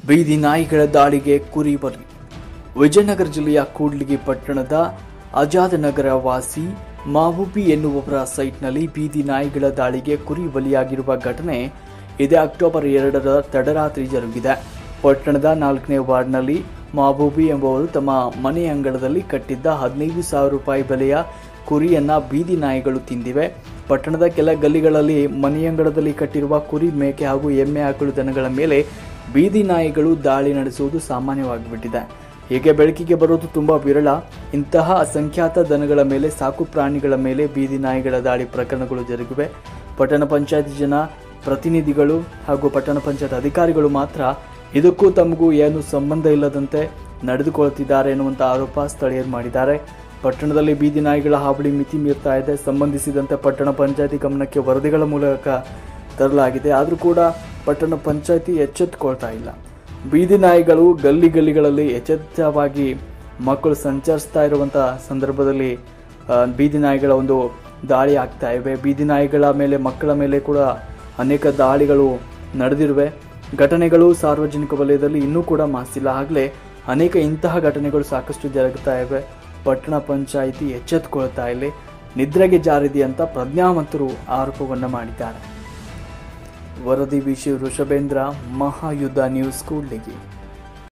ಬೀದಿ ನಾಯಿಗಳ ದಾಳಿಗೆ ಕುರಿ ಬಲಿ ವಿಜಯನಗರ ಜಿಲ್ಲೆಯ ಕೂಡ್ಲಿಗಿ ಪಟ್ಟಣದ ಅಜಾದನಗರ ವಾಸಿ ಮಾವುಬಿ ಎನ್ನುವವರ ಸೈಟ್ನಲ್ಲಿ ಬೀದಿ ನಾಯಿಗಳ ದಾಳಿಗೆ ಕುರಿ ಬಲಿಯಾಗಿರುವ ಘಟನೆ ಇದೇ ಅಕ್ಟೋಬರ್ ಎರಡರ ತಡರಾತ್ರಿ ಜರುಗಿದೆ ಪಟ್ಟಣದ ನಾಲ್ಕನೇ ವಾರ್ಡ್ನಲ್ಲಿ ಮಾಬೂಬಿ ಎಂಬುವರು ತಮ್ಮ ಮನೆ ಅಂಗಳದಲ್ಲಿ ಕಟ್ಟಿದ್ದ ಹದಿನೈದು ಸಾವಿರ ರೂಪಾಯಿ ಬೆಲೆಯ ಕುರಿಯನ್ನ ಬೀದಿ ನಾಯಿಗಳು ತಿಂದಿವೆ ಪಟ್ಟಣದ ಕೆಲ ಗಲ್ಲಿಗಳಲ್ಲಿ ಮನೆಯಂಗಳದಲ್ಲಿ ಕಟ್ಟಿರುವ ಕುರಿ ಮೇಕೆ ಹಾಗೂ ಎಮ್ಮೆ ಆಕಳು ದನಗಳ ಮೇಲೆ ಬೀದಿ ನಾಯಿಗಳು ದಾಳಿ ನಡೆಸುವುದು ಸಾಮಾನ್ಯವಾಗಿಬಿಟ್ಟಿದೆ ಹೀಗೆ ಬೆಳಕಿಗೆ ಬರೋದು ತುಂಬಾ ವಿರಳ ಇಂತಹ ಅಸಂಖ್ಯಾತ ದನಗಳ ಮೇಲೆ ಸಾಕು ಪ್ರಾಣಿಗಳ ಮೇಲೆ ಬೀದಿ ನಾಯಿಗಳ ದಾಳಿ ಪ್ರಕರಣಗಳು ಜರುಗಿವೆ ಪಟ್ಟಣ ಪಂಚಾಯತ್ ಜನ ಪ್ರತಿನಿಧಿಗಳು ಹಾಗೂ ಪಟ್ಟಣ ಪಂಚಾಯತ್ ಅಧಿಕಾರಿಗಳು ಮಾತ್ರ ಇದಕ್ಕೂ ತಮಗೂ ಏನು ಸಂಬಂಧ ಇಲ್ಲದಂತೆ ನಡೆದುಕೊಳ್ತಿದ್ದಾರೆ ಎನ್ನುವಂಥ ಆರೋಪ ಸ್ಥಳೀಯರು ಮಾಡಿದ್ದಾರೆ ಪಟ್ಟಣದಲ್ಲಿ ಬೀದಿ ನಾಯಿಗಳ ಹಾವಳಿ ಮಿತಿ ಮೀರ್ತಾ ಇದೆ ಸಂಬಂಧಿಸಿದಂತೆ ಪಟ್ಟಣ ಪಂಚಾಯತಿ ಗಮನಕ್ಕೆ ವರದಿಗಳ ಮೂಲಕ ತರಲಾಗಿದೆ ಆದರೂ ಕೂಡ ಪಟ್ಟಣ ಪಂಚಾಯತಿ ಎಚ್ಚೆತ್ತುಕೊಳ್ತಾ ಇಲ್ಲ ಬೀದಿ ನಾಯಿಗಳು ಗಲ್ಲಿ ಗಲ್ಲಿಗಳಲ್ಲಿ ಎಚ್ಚೆತ್ತವಾಗಿ ಮಕ್ಕಳು ಸಂಚರಿಸ್ತಾ ಇರುವಂಥ ಸಂದರ್ಭದಲ್ಲಿ ಆ, ಬೀದಿ ನಾಯಿಗಳ ಒಂದು ದಾಳಿ ಆಗ್ತಾ ಇವೆ ಬೀದಿ ನಾಯಿಗಳ ಮೇಲೆ ಮಕ್ಕಳ ಮೇಲೆ ಕೂಡ ಅನೇಕ ದಾಳಿಗಳು ನಡೆದಿರುವೆ ಘಟನೆಗಳು ಸಾರ್ವಜನಿಕ ವಲಯದಲ್ಲಿ ಇನ್ನೂ ಕೂಡ ಮಾಸಿಲ್ಲ ಆಗಲೇ ಅನೇಕ ಇಂತಹ ಘಟನೆಗಳು ಸಾಕಷ್ಟು ಜರುಗುತ್ತಾ ಇವೆ ಪಟ್ಟಣ ಪಂಚಾಯಿತಿ ಎಚ್ಚೆತ್ತುಕೊಳ್ತಾ ಇಲ್ಲಿ ನಿದ್ರೆಗೆ ಜಾರಿದೆ ಅಂತ ಪ್ರಜ್ಞಾವಂತರು ಆರೋಪವನ್ನು ಮಾಡಿದ್ದಾರೆ ವರದಿ ವಿಷಯ ವೃಷಭೇಂದ್ರ ಮಹಾಯುದ್ಧ ನ್ಯೂಸ್ ಕೂಡ್ಲಿಗಿ